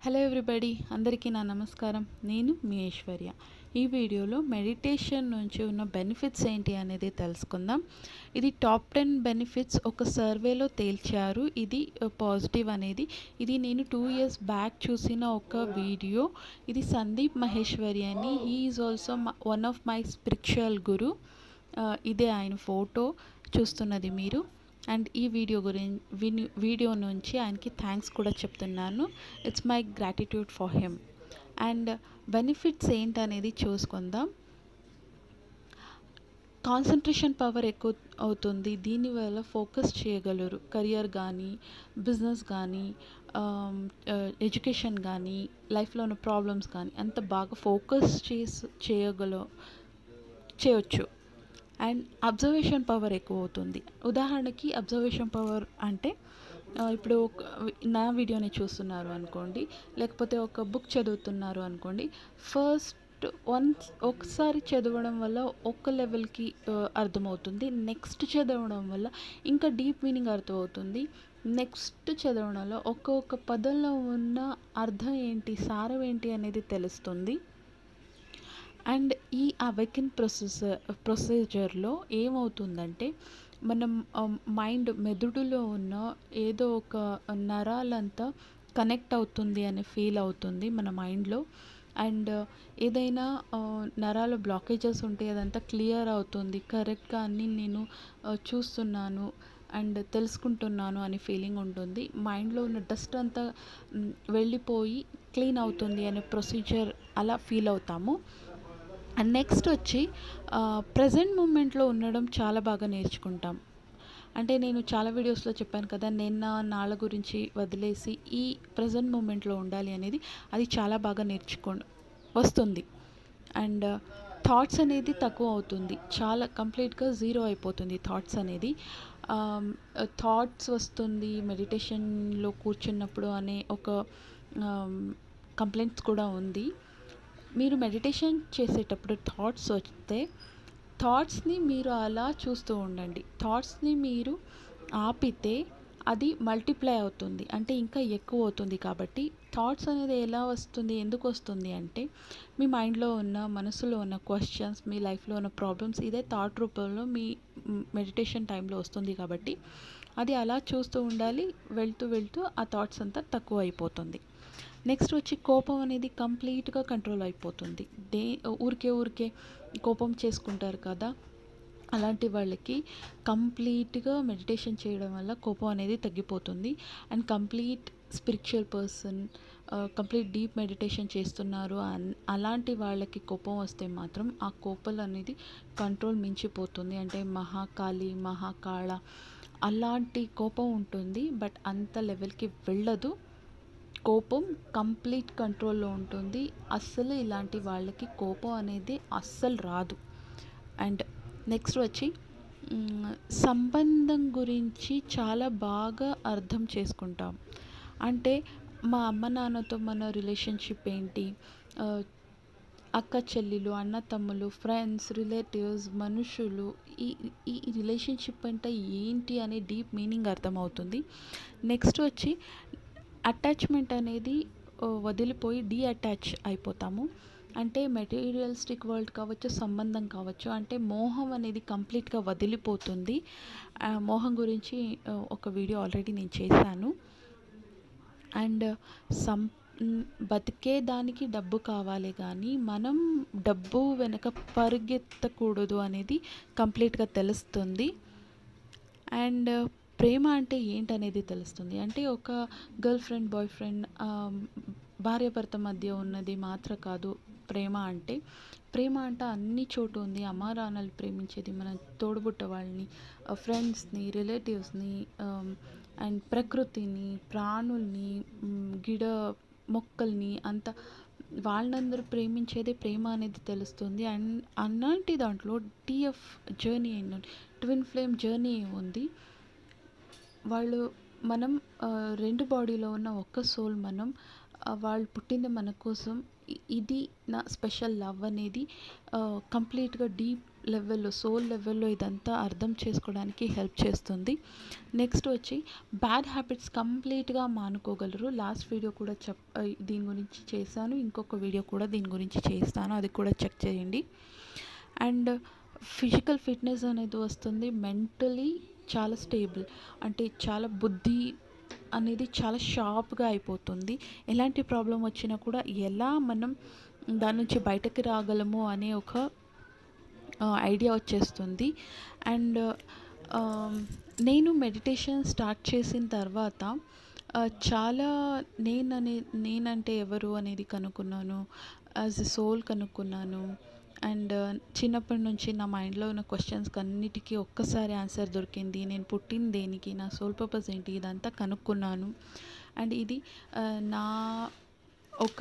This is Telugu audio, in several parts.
హలో ఎవ్రీబడి అందరికీ నా నమస్కారం నేను మీ ఐశ్వర్య ఈ వీడియోలో మెడిటేషన్ నుంచి ఉన్న బెనిఫిట్స్ ఏంటి అనేది తెలుసుకుందాం ఇది టాప్ టెన్ బెనిఫిట్స్ ఒక సర్వేలో తేల్చారు ఇది పాజిటివ్ అనేది ఇది నేను టూ ఇయర్స్ బ్యాక్ చూసిన ఒక వీడియో ఇది సందీప్ మహేశ్వరి అని he is also one of my spiritual guru ఇదే ఆయన ఫోటో చూస్తున్నది మీరు అండ్ ఈ వీడియో గురించి వీడియో నుంచి ఆయనకి థ్యాంక్స్ కూడా చెప్తున్నాను it's my gratitude for him and benefits ఏంటనేది చూసుకుందాం కాన్సన్ట్రేషన్ పవర్ ఎక్కువ అవుతుంది దీనివల్ల ఫోకస్ చేయగలరు కెరియర్ కానీ బిజినెస్ కానీ ఎడ్యుకేషన్ కానీ లైఫ్లో ఉన్న ప్రాబ్లమ్స్ కానీ అంత బాగా ఫోకస్ చేసి చేయగల చేయొచ్చు అండ్ అబ్జర్వేషన్ పవర్ ఎక్కువ అవుతుంది ఉదాహరణకి అబ్జర్వేషన్ పవర్ అంటే ఇప్పుడు నా వీడియోని చూస్తున్నారు అనుకోండి లేకపోతే ఒక బుక్ చదువుతున్నారు అనుకోండి ఫస్ట్ వన్స్ ఒకసారి చదవడం వల్ల ఒక లెవెల్కి అర్థమవుతుంది నెక్స్ట్ చదవడం వల్ల ఇంకా డీప్ మీనింగ్ అర్థమవుతుంది నెక్స్ట్ చదవడంలో ఒక్కొక్క పదంలో ఉన్న అర్థం ఏంటి సారం ఏంటి అనేది తెలుస్తుంది అండ్ ఈ అవేకిన్ ప్రొసెసర్ ప్రొసీజర్లో ఏమవుతుందంటే మనం మైండ్ మెదడులో ఉన్న ఏదో ఒక నరాలంతా కనెక్ట్ అవుతుంది అనే ఫీల్ అవుతుంది మన మైండ్లో అండ్ ఏదైనా నరాల బ్లాకేజెస్ ఉంటే అదంతా క్లియర్ అవుతుంది కరెక్ట్గా అన్నీ నేను చూస్తున్నాను అండ్ తెలుసుకుంటున్నాను అనే ఫీలింగ్ ఉంటుంది మైండ్లో ఉన్న డస్ట్ అంతా వెళ్ళిపోయి క్లీన్ అవుతుంది అనే ప్రొసీజర్ అలా ఫీల్ అవుతాము అండ్ నెక్స్ట్ వచ్చి ప్రజెంట్ మూమెంట్లో ఉండడం చాలా బాగా నేర్చుకుంటాం అంటే నేను చాలా వీడియోస్లో చెప్పాను కదా నిన్న నాళ్ళ గురించి వదిలేసి ఈ ప్రజెంట్ మూమెంట్లో ఉండాలి అనేది అది చాలా బాగా నేర్చుకో వస్తుంది అండ్ థాట్స్ అనేది తక్కువ అవుతుంది చాలా కంప్లీట్గా జీరో అయిపోతుంది థాట్స్ అనేది థాట్స్ వస్తుంది మెడిటేషన్లో కూర్చున్నప్పుడు అనే ఒక కంప్లైంట్స్ కూడా ఉంది మీరు మెడిటేషన్ చేసేటప్పుడు థాట్స్ వస్తే థాట్స్ని మీరు అలా చూస్తూ ఉండండి థాట్స్ని మీరు ఆపితే అది మల్టిప్లై అవుతుంది అంటే ఇంకా ఎక్కువ అవుతుంది కాబట్టి థాట్స్ అనేది ఎలా వస్తుంది ఎందుకు వస్తుంది అంటే మీ మైండ్లో ఉన్న మనసులో ఉన్న క్వశ్చన్స్ మీ లైఫ్లో ఉన్న ప్రాబ్లమ్స్ ఇదే థాట్ రూపంలో మీ మెడిటేషన్ టైంలో వస్తుంది కాబట్టి అది అలా చూస్తూ ఉండాలి వెళ్తూ వెళ్తూ ఆ థాట్స్ అంతా తక్కువ అయిపోతుంది నెక్స్ట్ వచ్చి కోపం అనేది కంప్లీట్గా కంట్రోల్ అయిపోతుంది దే ఊరికే ఊరికే కోపం చేసుకుంటారు కదా అలాంటి వాళ్ళకి కంప్లీట్గా మెడిటేషన్ చేయడం వల్ల కోపం అనేది తగ్గిపోతుంది and complete spiritual person complete deep meditation చేస్తున్నారు అలాంటి వాళ్ళకి కోపం వస్తే మాత్రం ఆ కోపం అనేది కంట్రోల్ మించిపోతుంది అంటే మహాకాళి మహాకాళ అలాంటి కోపం ఉంటుంది బట్ అంత లెవెల్కి వెళ్ళదు కోపం కంప్లీట్ కంట్రోల్లో ఉంటుంది అస్సలు ఇలాంటి వాళ్ళకి కోపం అనేది అస్సలు రాదు అండ్ నెక్స్ట్ వచ్చి సంబంధం గురించి చాలా బాగా అర్థం చేసుకుంటాం అంటే మా అమ్మ నాన్నతో మన రిలేషన్షిప్ ఏంటి అక్క చెల్లెలు అన్న తమ్ములు ఫ్రెండ్స్ రిలేటివ్స్ మనుషులు ఈ ఈ రిలేషన్షిప్ అంటే ఏంటి అనే డీప్ మీనింగ్ అర్థమవుతుంది నెక్స్ట్ వచ్చి అటాచ్మెంట్ అనేది వదిలిపోయి డీఅటాచ్ అయిపోతాము అంటే మెటీరియలిస్టిక్ వరల్డ్ కావచ్చు సంబంధం కావచ్చు అంటే మోహం అనేది కంప్లీట్గా వదిలిపోతుంది మోహం గురించి ఒక వీడియో ఆల్రెడీ నేను చేశాను అండ్ సం బతికే దానికి డబ్బు కావాలి కానీ మనం డబ్బు వెనక పరిగెత్తకూడదు అనేది కంప్లీట్గా తెలుస్తుంది అండ్ ప్రేమ అంటే ఏంటనేది తెలుస్తుంది అంటే ఒక గర్ల్ ఫ్రెండ్ బాయ్ ఫ్రెండ్ భార్యాభర్త మధ్య ఉన్నది మాత్రం కాదు ప్రేమ అంటే ప్రేమ అంటే అన్ని చోటు ఉంది అమ్మారాణాలు ప్రేమించేది మన తోడుబుట్ట వాళ్ళని ఫ్రెండ్స్ని రిలేటివ్స్ని అండ్ ప్రకృతిని ప్రాణుల్ని గిడ మొక్కల్ని అంత వాళ్ళందరూ ప్రేమించేదే ప్రేమ అనేది తెలుస్తుంది అండ్ అలాంటి దాంట్లో టీఎఫ్ జర్నీ ఏంటంటే ట్విన్ ఫ్లేమ్ జర్నీ ఉంది వాళ్ళు మనం రెండు బాడీలో ఉన్న ఒక్క సోల్ మనం వాళ్ళు పుట్టింది మన కోసం ఇది నా స్పెషల్ లవ్ అనేది కంప్లీట్గా డీప్ లెవెల్లో సోల్ లెవెల్లో ఇదంతా అర్థం చేసుకోవడానికి హెల్ప్ చేస్తుంది నెక్స్ట్ వచ్చి బ్యాడ్ హ్యాబిట్స్ కంప్లీట్గా మానుకోగలరు లాస్ట్ వీడియో కూడా చెప్ దీని గురించి చేశాను ఇంకొక వీడియో కూడా దీని గురించి చేస్తాను అది కూడా చెక్ చేయండి అండ్ ఫిజికల్ ఫిట్నెస్ అనేది వస్తుంది మెంటలీ చాలా స్టేబుల్ అంటే చాలా బుద్ధి అనేది చాలా షార్ప్గా అయిపోతుంది ఎలాంటి ప్రాబ్లం వచ్చినా కూడా ఎలా మనం దాని నుంచి బయటకు రాగలము అనే ఒక ఐడియా వచ్చేస్తుంది అండ్ నేను మెడిటేషన్ స్టార్ట్ చేసిన తర్వాత చాలా నేననే నేనంటే ఎవరు అనేది కనుక్కున్నాను యాజ్ ఎ సోల్ కనుక్కున్నాను అండ్ చిన్నప్పటి నుంచి నా మైండ్లో ఉన్న క్వశ్చన్స్కి అన్నిటికీ ఒక్కసారి ఆన్సర్ దొరికింది నేను పుట్టిన దేనికి నా సోల్ పర్పస్ ఏంటి ఇదంతా కనుక్కున్నాను అండ్ ఇది నా ఒక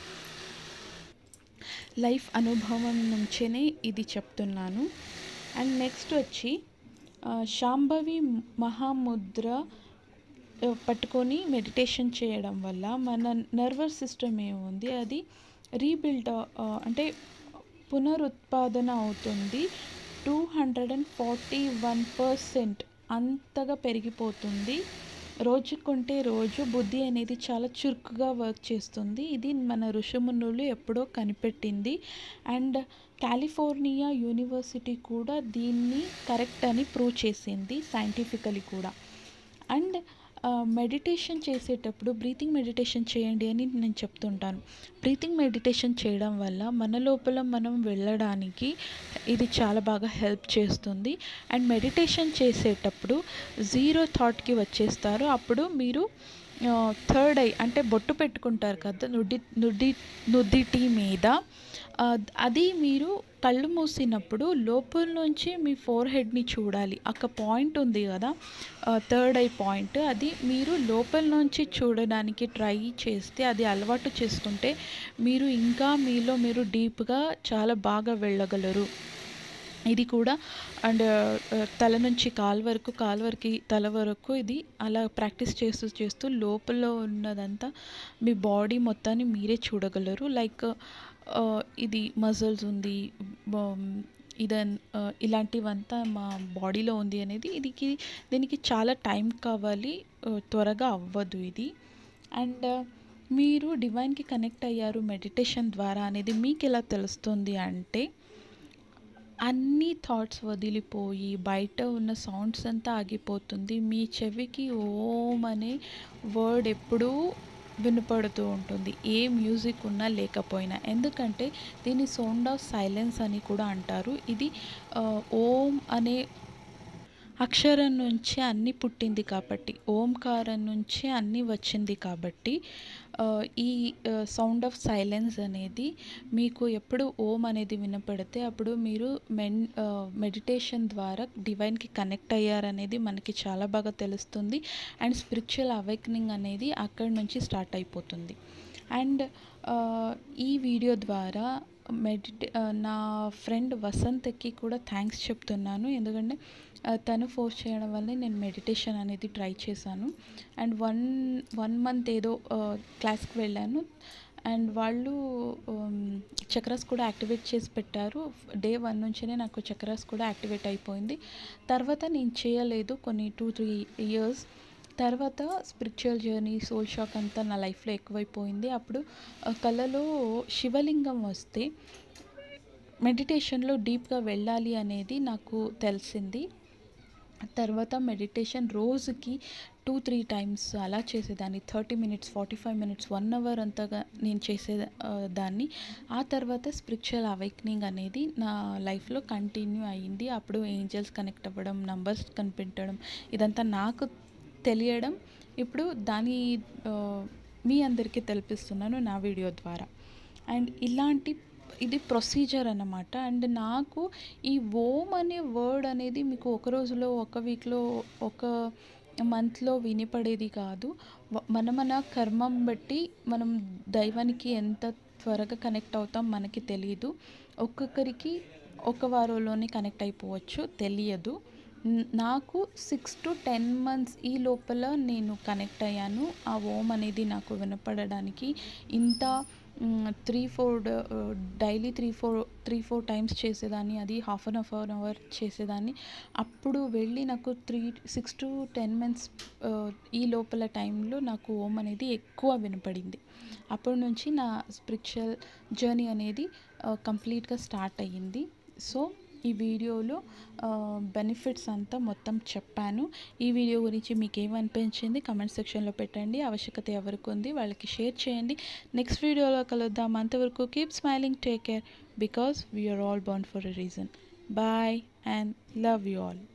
లైఫ్ అనుభవం నుంచేనే ఇది చెప్తున్నాను అండ్ నెక్స్ట్ వచ్చి శాంభవి మహాముద్ర పట్టుకొని మెడిటేషన్ చేయడం వల్ల మన నర్వస్ సిస్టమ్ ఏముంది అది రీబిల్డ్ అంటే పునరుత్పాదన అవుతుంది two hundred and forty one percent అంతగా పెరిగిపోతుంది రోజుకుంటే రోజు బుద్ధి అనేది చాలా చురుకుగా వర్క్ చేస్తుంది ఇది మన ఋషిమునులు ఎప్పుడో కనిపెట్టింది అండ్ కాలిఫోర్నియా యూనివర్సిటీ కూడా దీన్ని కరెక్ట్ అని ప్రూవ్ చేసింది సైంటిఫికలీ కూడా అండ్ మెడిటేషన్ చేసేటప్పుడు బ్రీతింగ్ మెడిటేషన్ చేయండి అని నేను చెప్తుంటాను బ్రీతింగ్ మెడిటేషన్ చేయడం వల్ల మన లోపల మనం వెళ్ళడానికి ఇది చాలా బాగా హెల్ప్ చేస్తుంది అండ్ మెడిటేషన్ చేసేటప్పుడు జీరో థాట్కి వచ్చేస్తారు అప్పుడు మీరు థర్డ్ ఐ అంటే బొట్టు పెట్టుకుంటారు కదా నుడి నుడి నుదిటి మీద అది మీరు కళ్ళు మూసినప్పుడు లోపల నుంచి మీ ఫోర్ హెడ్ని చూడాలి ఒక పాయింట్ ఉంది కదా థర్డ్ ఐ పాయింట్ అది మీరు లోపల నుంచి చూడడానికి ట్రై చేస్తే అది అలవాటు చేసుకుంటే మీరు ఇంకా మీలో మీరు డీప్గా చాలా బాగా వెళ్ళగలరు ఇది కూడా అండ్ తల నుంచి కాలు వరకు కాలు వరకు తల వరకు ఇది అలా ప్రాక్టీస్ చేస్తూ చేస్తూ లోపల ఉన్నదంతా మీ బాడీ మొత్తాన్ని మీరే చూడగలరు లైక్ ఇది మజిల్స్ ఉంది ఇదన్ ఇలాంటివంతా మా బాడీలో ఉంది అనేది ఇదికి దీనికి చాలా టైం కావాలి త్వరగా అవ్వదు ఇది అండ్ మీరు డివైన్కి కనెక్ట్ అయ్యారు మెడిటేషన్ ద్వారా అనేది మీకు ఎలా తెలుస్తుంది అంటే అన్ని థాట్స్ వదిలిపోయి బయట ఉన్న సౌండ్స్ అంతా ఆగిపోతుంది మీ చెవికి ఓం అనే వర్డ్ ఎప్పుడూ వినపడుతూ ఉంటుంది ఏ మ్యూజిక్ ఉన్నా లేకపోయినా ఎందుకంటే దీన్ని సౌండ్ ఆఫ్ సైలెన్స్ అని కూడా అంటారు ఇది ఓం అనే అక్షరం నుంచి అన్ని పుట్టింది కాబట్టి ఓంకారం నుంచి అన్ని వచ్చింది కాబట్టి ఈ సౌండ్ ఆఫ్ సైలెన్స్ అనేది మీకు ఎప్పుడు ఓం అనేది వినపడితే అప్పుడు మీరు మెన్ మెడిటేషన్ ద్వారా డివైన్కి కనెక్ట్ అయ్యారనేది మనకి చాలా బాగా తెలుస్తుంది అండ్ స్పిరిచువల్ అవేకనింగ్ అనేది అక్కడి నుంచి స్టార్ట్ అయిపోతుంది అండ్ ఈ వీడియో ద్వారా మెడిటే నా ఫ్రెండ్ వసంత్కి కూడా థ్యాంక్స్ చెప్తున్నాను ఎందుకంటే తను ఫోర్స్ చేయడం వల్ల నేను మెడిటేషన్ అనేది ట్రై చేశాను అండ్ వన్ వన్ మంత్ ఏదో క్లాస్కి వెళ్ళాను అండ్ వాళ్ళు చక్రాస్ కూడా యాక్టివేట్ చేసి పెట్టారు డే వన్ నుంచినే నాకు చక్రాస్ కూడా యాక్టివేట్ అయిపోయింది తర్వాత నేను చేయలేదు కొన్ని టూ త్రీ ఇయర్స్ తర్వాత స్పిరిచువల్ జర్నీ సోల్ షాక్ అంతా నా లైఫ్లో ఎక్కువైపోయింది అప్పుడు కళలో శివలింగం వస్తే మెడిటేషన్లో డీప్గా వెళ్ళాలి అనేది నాకు తెలిసింది తర్వాత మెడిటేషన్ రోజుకి టూ త్రీ టైమ్స్ అలా చేసేదాన్ని thirty minutes forty five minutes one hour అంతగా నేను చేసే దాన్ని ఆ తర్వాత స్పిరిచువల్ అవేక్నింగ్ అనేది నా లైఫ్లో కంటిన్యూ అయ్యింది అప్పుడు ఏంజల్స్ కనెక్ట్ అవ్వడం నంబర్స్ కనిపెట్టడం ఇదంతా నాకు తెలియడం ఇప్పుడు దాని మీ అందరికీ తెలిపిస్తున్నాను నా వీడియో ద్వారా అండ్ ఇలాంటి ఇది ప్రొసీజర్ అన్నమాట అండ్ నాకు ఈ ఓమ్ అనే వర్డ్ అనేది మీకు ఒక రోజులో ఒక వీక్లో ఒక మంత్లో వినిపడేది కాదు మన మన కర్మం బట్టి మనం దైవానికి ఎంత త్వరగా కనెక్ట్ అవుతాం మనకి తెలియదు ఒక్కొక్కరికి ఒక వారంలోనే కనెక్ట్ అయిపోవచ్చు తెలియదు నాకు సిక్స్ టు టెన్ మంత్స్ ఈ లోపల నేను కనెక్ట్ అయ్యాను ఆ ఓమ్ అనేది నాకు వినపడడానికి ఇంత three four daily three four three four times చేసేదాన్ని అది half an half an hour చేసేదాన్ని అప్పుడు వెళ్ళి నాకు three six to ten months ఈ లోపల టైంలో నాకు ఓం అనేది ఎక్కువ వినపడింది అప్పటి నుంచి నా స్పిరిచువల్ జర్నీ అనేది కంప్లీట్గా స్టార్ట్ అయ్యింది సో ఈ వీడియోలో బెనిఫిట్స్ అంతా మొత్తం చెప్పాను ఈ వీడియో గురించి మీకు ఏమనిపించింది కమెంట్ సెక్షన్లో పెట్టండి ఆవశ్యకత ఎవరికి ఉంది వాళ్ళకి షేర్ చేయండి నెక్స్ట్ వీడియోలో కలుద్దాం అంతవరకు keep smiling take care because we're all born for a reason bye and love you all